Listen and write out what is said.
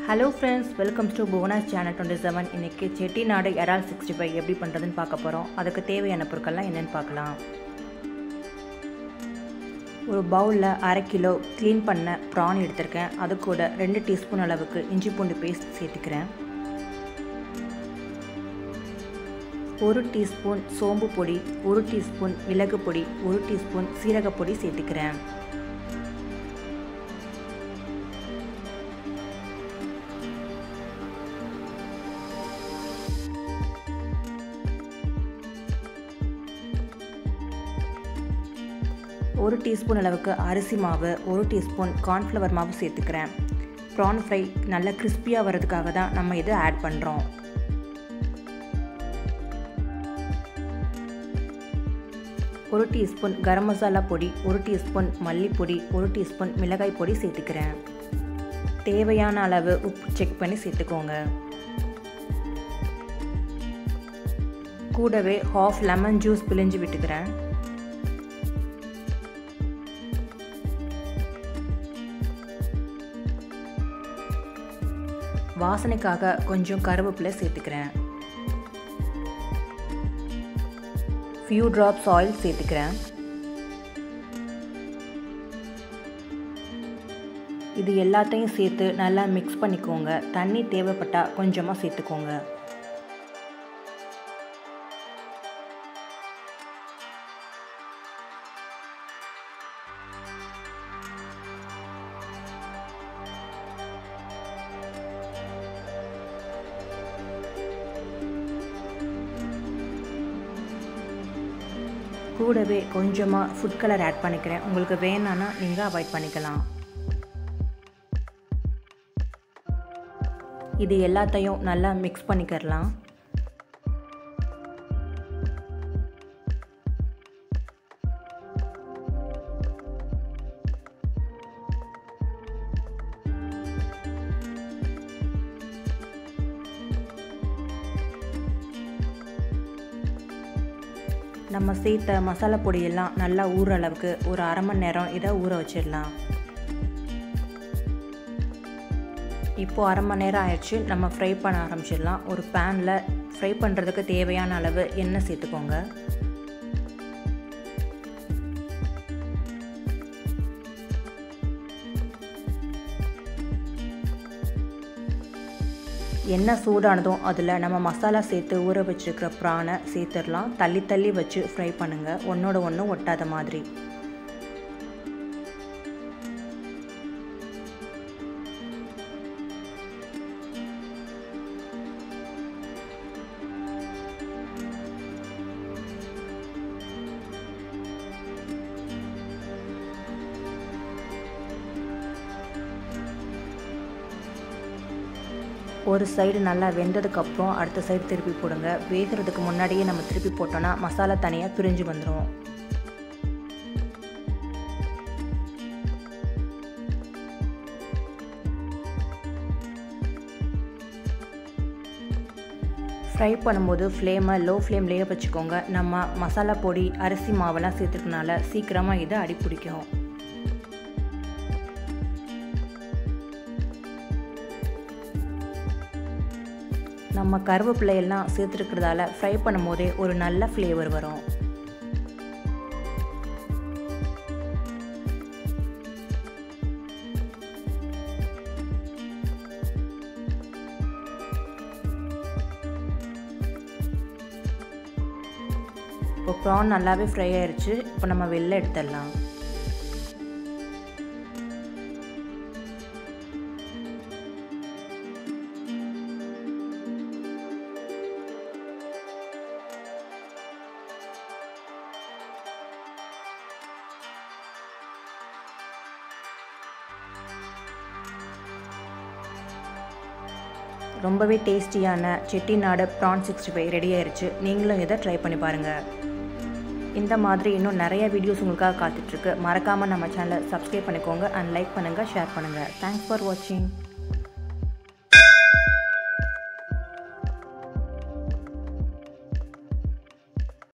hello friends welcome to Bhuvana's channel twenty seven இன்றைக்கி செட்டிநாடு இறால் sixty five எப்படி பண்ணுறதுன்னு பார்க்க போகிறோம் அதுக்கு தேவையான பொருட்கள்லாம் என்னென்னு பார்க்கலாம் ஒரு பவுலில் அரை கிலோ க்ளீன் பண்ண ப்ரான் எடுத்திருக்கேன் அது கூட ரெண்டு டீஸ்பூன் அளவுக்கு இஞ்சி பூண்டு பேஸ்ட் சேர்த்துக்கிறேன் ஒரு டீஸ்பூன் சோம்பு பொடி ஒரு டீஸ்பூன் மிளகு பொடி ஒரு டீஸ்பூன் சீரகப்பொடி சேர்த்துக்கிறேன் ஒரு டீஸ்பூன் அளவுக்கு அரிசி மாவு ஒரு டீஸ்பூன் கார்ன்ஃப்ளவர் மாவு சேர்த்துக்கிறேன் ப்ரான் ஃப்ரை நல்லா கிறிஸ்பியாக வர்றதுக்காக தான் நம்ம இதை ஆட் பண்ணுறோம் ஒரு டீஸ்பூன் கரம் மசாலா பொடி ஒரு டீஸ்பூன் மல்லிப்பொடி ஒரு டீஸ்பூன் மிளகாய் பொடி சேர்த்துக்கிறேன் தேவையான அளவு உப்பு செக் பண்ணி சேர்த்துக்கோங்க கூடவே ஹாஃப் லெமன் ஜூஸ் பிழிஞ்சு விட்டுக்கிறேன் வாசனைக்காக கொஞ்சம் கருவேப்பிலை சேர்த்துக்கிறேன் ஃபியூ ட்ராப்ஸ் ஆயில் சேர்த்துக்கிறேன் இது எல்லாத்தையும் சேர்த்து நல்லா மிக்ஸ் பண்ணிக்கோங்க தண்ணி தேவைப்பட்டால் கொஞ்சமாக சேர்த்துக்கோங்க கூடவே கொஞ்சமாக ஃபுட் கலர் ஆட் பண்ணிக்கிறேன் உங்களுக்கு வேணான்னா நீங்கள் அவாய்ட் பண்ணிக்கலாம் இது எல்லாத்தையும் நல்லா மிக்ஸ் பண்ணிக்கிறலாம் நம்ம சேர்த்த மசாலா பொடியெல்லாம் நல்லா ஊற அளவுக்கு ஒரு அரை மணி நேரம் இதை ஊற வச்சிடலாம் இப்போது அரை மணி நேரம் ஆயிடுச்சு நம்ம ஃப்ரை பண்ண ஆரம்பிச்சிடலாம் ஒரு பேனில் ஃப்ரை பண்ணுறதுக்கு தேவையான அளவு எண்ணெய் சேர்த்துக்கோங்க எண்ணெய் சூடானதும் அதில் நம்ம மசாலா சேர்த்து ஊற வச்சுருக்கிற ப்ரானை சேர்த்துடலாம் தள்ளி தள்ளி வச்சு ஃப்ரை பண்ணுங்கள் ஒன்றோட ஒன்று ஒட்டாத மாதிரி ஒரு சைடு நல்லா வெந்ததுக்கப்புறம் அடுத்த சைடு திருப்பி போடுங்க வேகிறதுக்கு முன்னாடியே நம்ம திருப்பி போட்டோன்னா மசாலா தனியாக பிரிஞ்சு வந்துடும் ஃப்ரை பண்ணும்போது ஃப்ளேமை லோ ஃப்ளேம்லேயே வச்சுக்கோங்க நம்ம மசாலா பொடி அரிசி மாவெல்லாம் சேர்த்துக்கனால சீக்கிரமாக இது அடி பிடிக்கும் நம்ம கருவேப்பிலையெல்லாம் சேர்த்துருக்கிறதால ஃப்ரை பண்ணும்போதே ஒரு நல்ல ஃப்ளேவர் வரும் இப்போ ப்ரான் நல்லாவே ஃப்ரை ஆயிடுச்சு இப்போ நம்ம வெளில எடுத்துடலாம் ரொம்பவே டேஸ்டியான Chettinad prawn sixty five ready ஆயிடுச்சு நீங்களும் இதை ட்ரை பண்ணி பாருங்கள் இந்த மாதிரி இன்னும் நிறைய வீடியோஸ் உங்களுக்காக காத்துட்ருக்கு மறக்காமல் நம்ம சேனலை சப்ஸ்கிரைப் பண்ணிக்கோங்க அண்ட் லைக் பண்ணுங்கள் ஷேர் பண்ணுங்கள் தேங்க்ஸ் ஃபார் வாட்சிங்